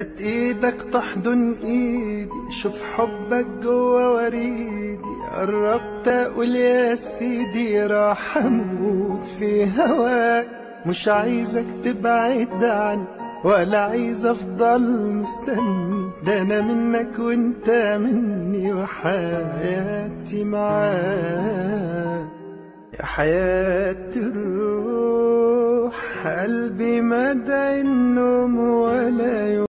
ايدك تحضن ايدي شوف حبك جوا وريدي قربت اقول يا سيدي راح اموت في هواك مش عايزك تبعد عني ولا عايز افضل مستني ده انا منك وانت مني وحياتي معاك يا حياة الروح قلبي مدى النوم ولا يوم